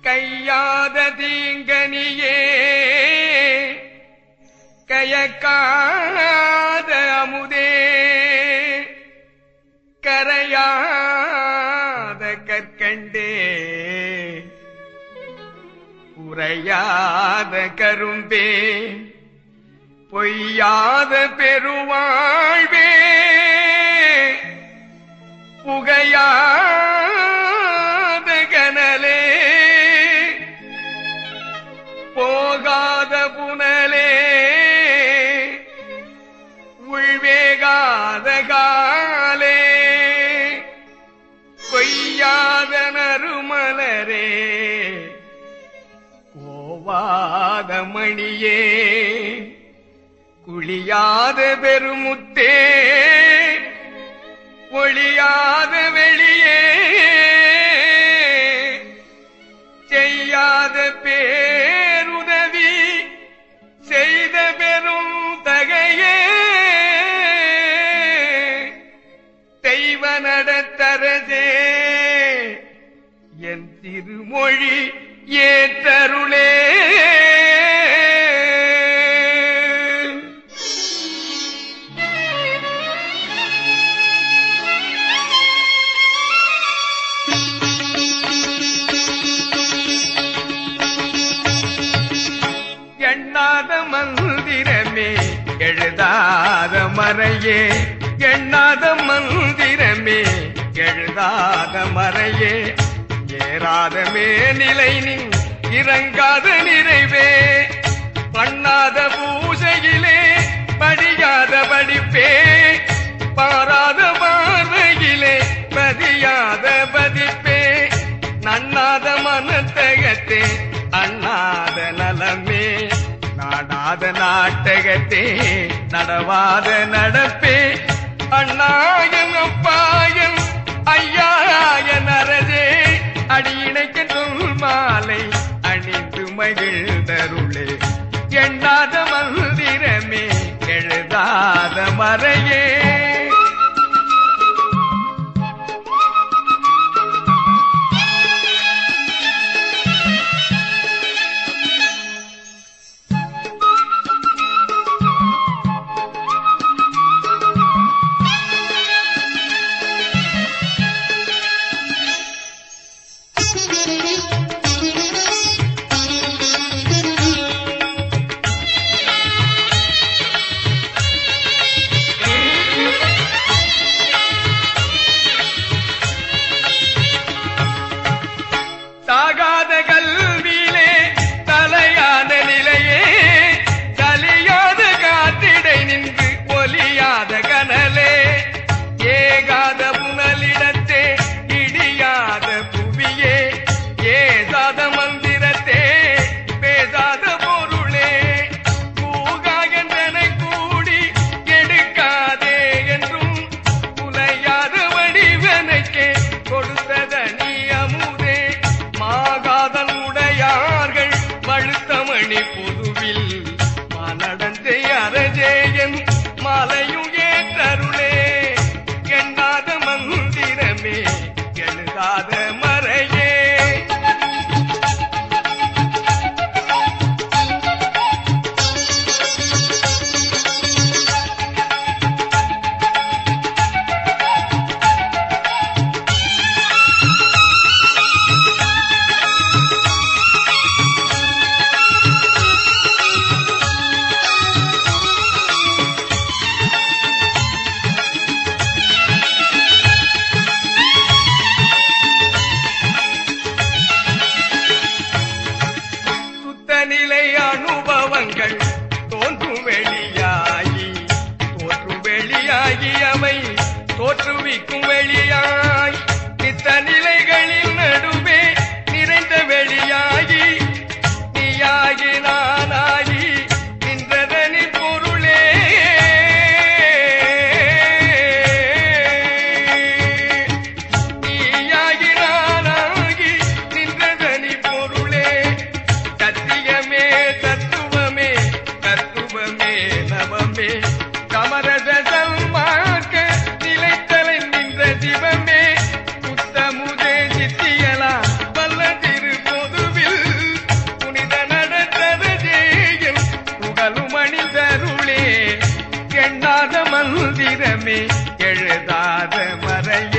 கையாத தீங்கனியே கயக்காத அமுதே கரையாத கற்கண்டே உரையாத கரும்பே பொய்யாத பெருவாழ்வே புகையாத கனலே போகாத புனலே உள்வேகாத காலே கொய்யாத நறுமலரே கோவாத மணியே குளியாத பெருமுத்தே ஒளியாத வெளியே செய்யாத பேருதவி செய்த பெரும் தகையே தெய்வ நடத்தரசே என் திருமொழி ஏற்றருளே எண்ணாத மந்திரமே எழுதாத மறையே எண்ணாத மந்திரமே எழுதாத மறையே ஏறாத மேநிலை நீ இறங்காத நிறைவே பண்ணாத பூஜையிலே படியாத படிப்பே பாராத பார்வையிலே பதியாத பதிப்பே நன்னாத மனத்தகத்தே அண்ணாத நலமே நாடாத நாட்டகத்தே நடவாத நடப்பே அண்ணாயன் அப்பாயன் ஐயாயன் அரசே அடியிணைக்க சொல் மாலை அணிந்து மகிழ்ந்தருளே எண்ணாத மந்திரமே எழுதாத மறையே தாகாத கல்வியிலே தலையாத நிலையே கலியாத காத்திடை நின்று ஒலியாத கனலே ஏகாத புனலிடத்தே இடியாத புவியே ஏசாத மந்திரத்தே பேசாத பொருளே கூகா என்றனை கூடி எடுக்காதே என்றும் புலையாத வடிவனைக்கே கொடுத்தத நீ அமுதே மாகாதன் உடையார்கள் வழுத்தமணி பொதுவில் மனடந்தை அரஜேயன் மலையும் ஏற்றருளே எண்ணாத மந்திரமே எழுதாத மறையே சுத்த நிலை அனுபவங்கள் தோன்றும் வெளியாகி தோற்று வெளியாகி அவை தோற்றுவிக்கும் வெளியாய் நித்த நிலைகளின் நடுவே நிறைந்த வெளியாகி நீயாகி நானாகி நின்றதனின் பொருளே நீயாகி நானாகி நின்றதனி பொருளே சத்தியமே தத்துவமே தத்துவமே நவமே சமரச சன்மார்க்க நிலைத்தலை நின்ற சிவமே எட்டாத மந்திரமே எழுதாத மறைய